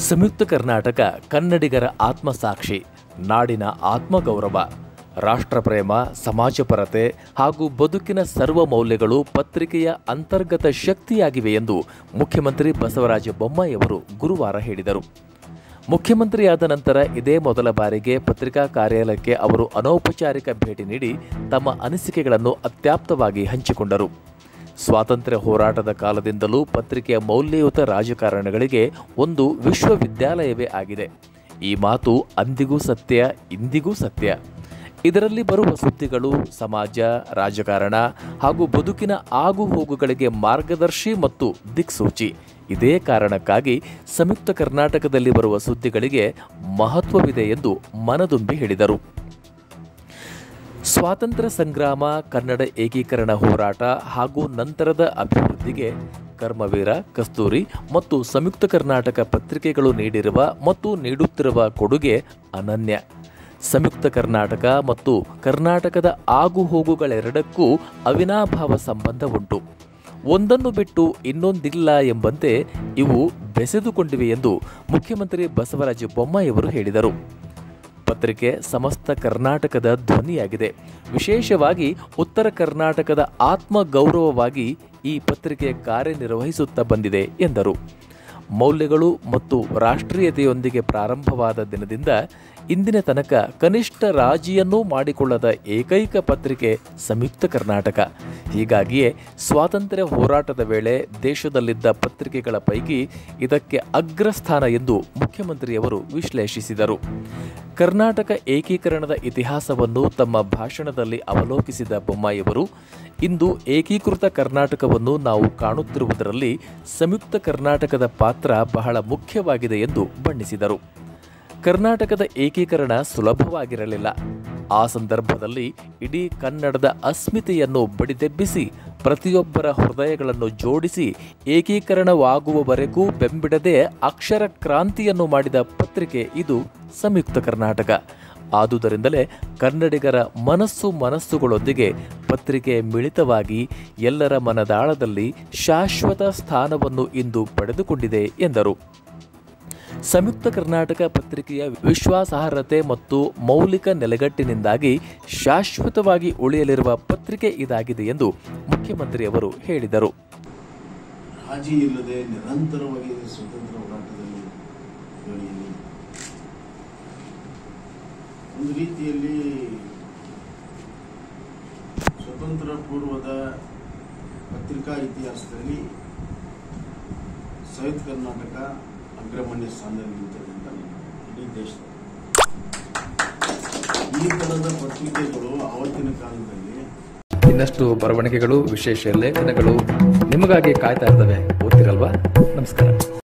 ಸಂಯುಕ್ತ ಕರ್ನಾಟಕ ಕನ್ನಡಿಗರ ಆತ್ಮಸಾಕ್ಷಿ ನಾಡಿನ ಆತ್ಮಗೌರವ ರಾಷ್ಟ್ರಪ್ರೇಮ ಸಮಾಜಪರತೆ ಹಾಗೂ ಬದುಕಿನ ಸರ್ವ ಮೌಲ್ಯಗಳು ಪತ್ರಿಕೆಯ ಅಂತರ್ಗತ ಶಕ್ತಿಯಾಗಿವೆ ಎಂದು ಮುಖ್ಯಮಂತ್ರಿ ಬಸವರಾಜ ಬೊಮ್ಮಾಯಿಯವರು ಗುರುವಾರ ಹೇಳಿದರು ಮುಖ್ಯಮಂತ್ರಿಯಾದ ನಂತರ ಇದೇ ಮೊದಲ ಬಾರಿಗೆ ಪತ್ರಿಕಾ ಕಾರ್ಯಾಲಯಕ್ಕೆ ಅವರು ಅನೌಪಚಾರಿಕ ಭೇಟಿ ನೀಡಿ ತಮ್ಮ ಅನಿಸಿಕೆಗಳನ್ನು ಅತ್ಯಾಪ್ತವಾಗಿ ಹಂಚಿಕೊಂಡರು ಸ್ವಾತಂತ್ರ್ಯ ಹೋರಾಟದ ಕಾಲದಿಂದಲೂ ಪತ್ರಿಕೆಯ ಮೌಲ್ಯಯುತ ರಾಜಕಾರಣಗಳಿಗೆ ಒಂದು ವಿಶ್ವವಿದ್ಯಾಲಯವೇ ಆಗಿದೆ ಈ ಮಾತು ಅಂದಿಗೂ ಸತ್ಯ ಇಂದಿಗೂ ಸತ್ಯ ಇದರಲ್ಲಿ ಬರುವ ಸುದ್ದಿಗಳು ಸಮಾಜ ರಾಜಕಾರಣ ಹಾಗೂ ಬದುಕಿನ ಆಗುಹೋಗುಗಳಿಗೆ ಮಾರ್ಗದರ್ಶಿ ಮತ್ತು ದಿಕ್ಸೂಚಿ ಇದೇ ಕಾರಣಕ್ಕಾಗಿ ಸಂಯುಕ್ತ ಕರ್ನಾಟಕದಲ್ಲಿ ಬರುವ ಸುದ್ದಿಗಳಿಗೆ ಮಹತ್ವವಿದೆ ಎಂದು ಮನದುಂಬಿ ಹೇಳಿದರು ಸ್ವಾತಂತ್ರ್ಯ ಸಂಗ್ರಾಮ ಕನ್ನಡ ಏಕೀಕರಣ ಹೋರಾಟ ಹಾಗೂ ನಂತರದ ಅಭಿವೃದ್ಧಿಗೆ ಕರ್ಮವೀರ ಕಸ್ತೂರಿ ಮತ್ತು ಸಂಯುಕ್ತ ಕರ್ನಾಟಕ ಪತ್ರಿಕೆಗಳು ನೀಡಿರುವ ಮತ್ತು ನೀಡುತ್ತಿರುವ ಕೊಡುಗೆ ಅನನ್ಯ ಸಂಯುಕ್ತ ಕರ್ನಾಟಕ ಮತ್ತು ಕರ್ನಾಟಕದ ಆಗುಹೋಗುಗಳೆರಡಕ್ಕೂ ಅವಿನಾಭಾವ ಸಂಬಂಧ ಉಂಟು ಒಂದನ್ನು ಬಿಟ್ಟು ಇನ್ನೊಂದಿಲ್ಲ ಎಂಬಂತೆ ಇವು ಬೆಸೆದುಕೊಂಡಿವೆ ಎಂದು ಮುಖ್ಯಮಂತ್ರಿ ಬಸವರಾಜ ಬೊಮ್ಮಾಯಿಯವರು ಹೇಳಿದರು ಪತ್ರಿಕೆ ಸಮಸ್ತ ಕರ್ನಾಟಕದ ಧ್ವನಿಯಾಗಿದೆ ವಿಶೇಷವಾಗಿ ಉತ್ತರ ಕರ್ನಾಟಕದ ಆತ್ಮ ಗೌರವವಾಗಿ ಈ ಪತ್ರಿಕೆ ಕಾರ್ಯನಿರ್ವಹಿಸುತ್ತಾ ಬಂದಿದೆ ಎಂದರು ಮೌಲ್ಯಗಳು ಮತ್ತು ರಾಷ್ಟ್ರೀಯತೆಯೊಂದಿಗೆ ಪ್ರಾರಂಭವಾದ ದಿನದಿಂದ ಇಂದಿನ ತನಕ ಕನಿಷ್ಠ ರಾಜಿಯನ್ನೂ ಮಾಡಿಕೊಳ್ಳದ ಏಕೈಕ ಪತ್ರಿಕೆ ಸಂಯುಕ್ತ ಕರ್ನಾಟಕ ಹೀಗಾಗಿಯೇ ಸ್ವಾತಂತ್ರ್ಯ ಹೋರಾಟದ ವೇಳೆ ದೇಶದಲ್ಲಿದ್ದ ಪತ್ರಿಕೆಗಳ ಪೈಕಿ ಇದಕ್ಕೆ ಅಗ್ರಸ್ಥಾನ ಎಂದು ಮುಖ್ಯಮಂತ್ರಿಯವರು ವಿಶ್ಲೇಷಿಸಿದರು ಕರ್ನಾಟಕ ಏಕೀಕರಣದ ಇತಿಹಾಸವನ್ನು ತಮ್ಮ ಭಾಷಣದಲ್ಲಿ ಅವಲೋಕಿಸಿದ ಬೊಮ್ಮಾಯಿಯವರು ಇಂದು ಏಕೀಕೃತ ಕರ್ನಾಟಕವನ್ನು ನಾವು ಕಾಣುತ್ತಿರುವುದರಲ್ಲಿ ಸಂಯುಕ್ತ ಕರ್ನಾಟಕದ ಪಾತ್ರ ಬಹಳ ಮುಖ್ಯವಾಗಿದೆ ಎಂದು ಬಣ್ಣಿಸಿದರು ಕರ್ನಾಟಕದ ಏಕೀಕರಣ ಸುಲಭವಾಗಿರಲಿಲ್ಲ ಆ ಸಂದರ್ಭದಲ್ಲಿ ಇಡೀ ಕನ್ನಡದ ಅಸ್ಮಿತೆಯನ್ನು ಬಡಿದೆಬ್ಬಿಸಿ ಪ್ರತಿಯೊಬ್ಬರ ಹೃದಯಗಳನ್ನು ಜೋಡಿಸಿ ಏಕೀಕರಣವಾಗುವವರೆಗೂ ಬೆಂಬಿಡದೆ ಅಕ್ಷರ ಕ್ರಾಂತಿಯನ್ನು ಮಾಡಿದ ಪತ್ರಿಕೆ ಇದು ಸಂಯುಕ್ತ ಕರ್ನಾಟಕ ಆದುದರಿಂದಲೇ ಕನ್ನಡಿಗರ ಮನಸ್ಸು ಮನಸ್ಸುಗಳೊಂದಿಗೆ ಪತ್ರಿಕೆ ಮಿಳಿತವಾಗಿ ಎಲ್ಲರ ಮನದಾಳದಲ್ಲಿ ಶಾಶ್ವತ ಸ್ಥಾನವನ್ನು ಇಂದು ಪಡೆದುಕೊಂಡಿದೆ ಎಂದರು ಸಂಯುಕ್ತ ಕರ್ನಾಟಕ ಪತ್ರಿಕೆಯ ವಿಶ್ವಾಸಾರ್ಹತೆ ಮತ್ತು ಮೌಲಿಕ ನೆಲೆಗಟ್ಟಿನಿಂದಾಗಿ ಶಾಶ್ವತವಾಗಿ ಉಳಿಯಲಿರುವ ಪತ್ರಿಕೆ ಇದಾಗಿದೆ ಎಂದು ಮುಖ್ಯಮಂತ್ರಿಯವರು ಹೇಳಿದರು ರಾಜಿ ಇಲ್ಲದೆ ನಿರಂತರವಾಗಿ ಸ್ವತಂತ್ರ ಹೋರಾಟದಲ್ಲಿ ಬೆಳೆಯಲಿ ಒಂದು ರೀತಿಯಲ್ಲಿ ಸ್ವತಂತ್ರ ಪೂರ್ವದ ಪತ್ರಿಕಾ ಇತಿಹಾಸದಲ್ಲಿ ಸಂಯುಕ್ತ ಕರ್ನಾಟಕ ಅಗ್ರಗಣ್ಯ ಸ್ಥಾನದಲ್ಲಿ ನಿಂತಿದೆ ಅಂತ ಇಡೀ ದೇಶದಲ್ಲಿ ಈ ತರದ ಪತ್ರಿಕೆಗಳು ಆವತ್ತಿನ ಕಾಲದಲ್ಲಿ ಇನ್ನಷ್ಟು ಬರವಣಿಗೆಗಳು ವಿಶೇಷ ಲೇಖನಗಳು ನಿಮಗಾಗಿ ಕಾಯ್ತಾ ಇರ್ತವೆ ಓದ್ತಿರಲ್ವಾ ನಮಸ್ಕಾರ